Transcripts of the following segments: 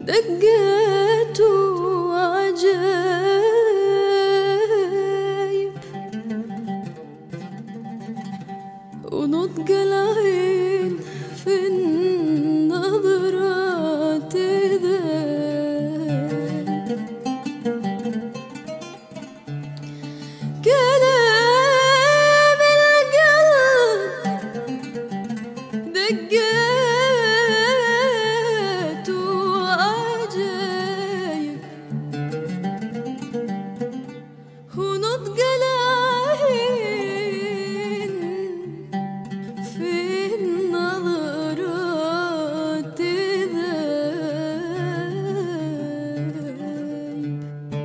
دقات وعجايب ونطق العين في النظرات ذايب كلام القلب دقات وعجايب ونطق العين في النظرات ذايب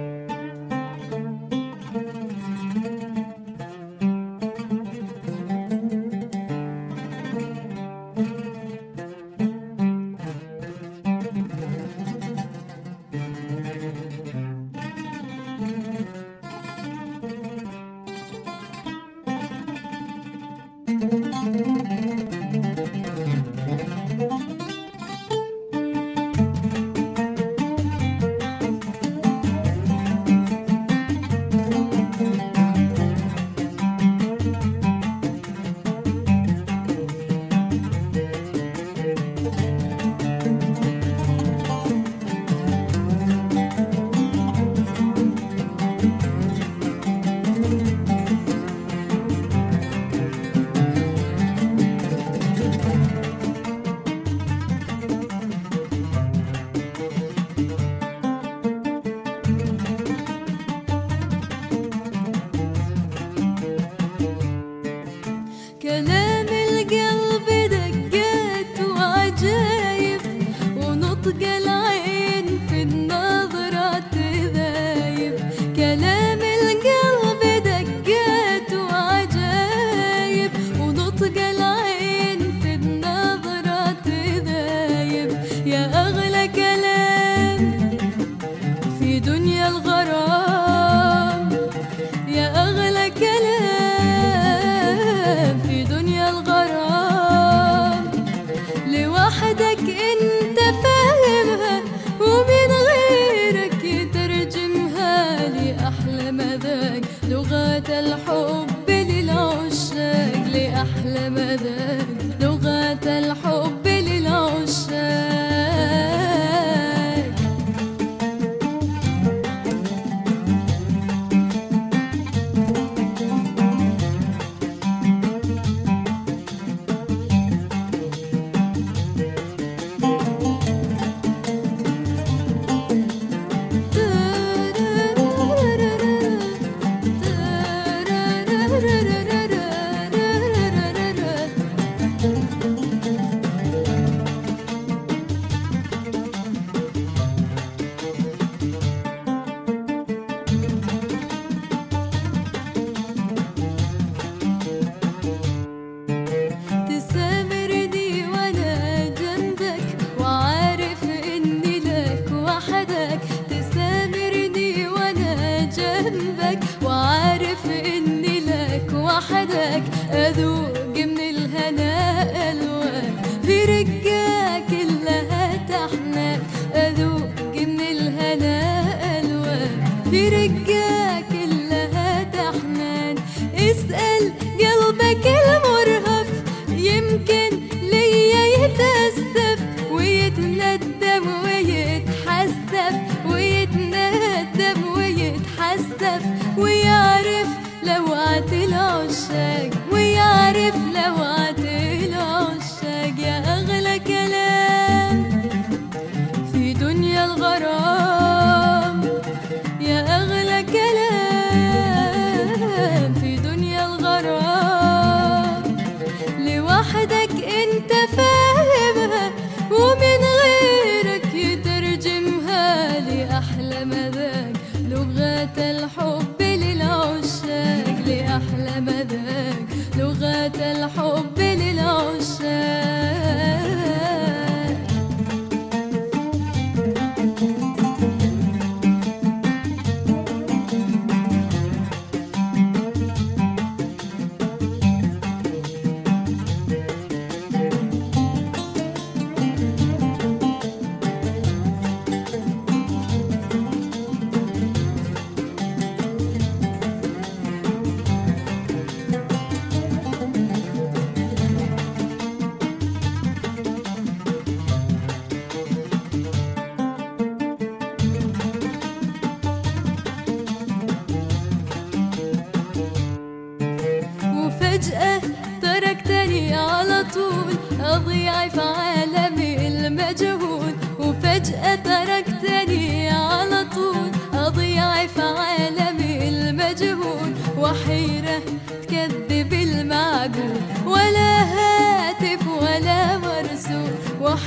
كلام القلب دقات وعجايب ونطق العين في النظرة ذايب كلام القلب دقات وعجايب ونطق العين في النظرة ذايب يا أغلى كلام في دنيا الغرام يا أغلى كلام في دنيا الغرام لوحدك انت فاهمها ومن غيرك يترجمها لأحلى مذاق لغات الحب للعشاق لأحلى مذاق لغات الحب للعشاق تسافرني وانا جنبك وعارف اني لك وحدك تسافرني وانا جنبك وعارف اني لك وحدك اذوق من الهنا الوان في رقاك كلها تحنان اذوق من الهنا الوان في رقاك كلها تحنان اسأل قلبك المرهف يمكن ليا يتأسف ويتندم ويتحسف ويتندم ويتحسف ويعرف لوعة العشاق ويعرف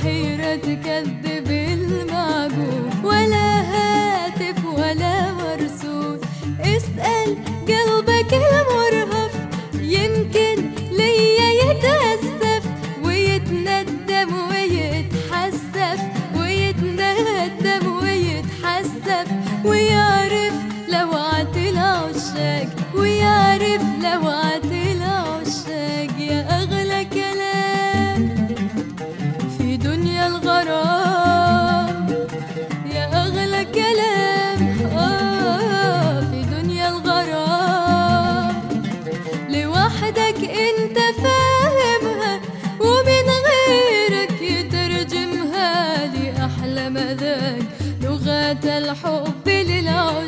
حيرة تكذب المعقول ولا هاتف ولا مرسول اسأل قلبك المرهف يمكن ليا يتأسف ويتندم ويتحسف ويتندم ويتحسف ويعرف لوعة العشاق ويعرف لوعة العشاق يا أغلى كلام في دنيا الغرام يا أغلى كلام آه في دنيا الغرام لوحدك انت فاهمها ومن غيرك يترجمها لأحلى مذاق لغات الحب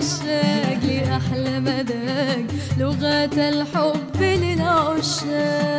للعشاق لأحلى مذاق لغات الحب للعشاق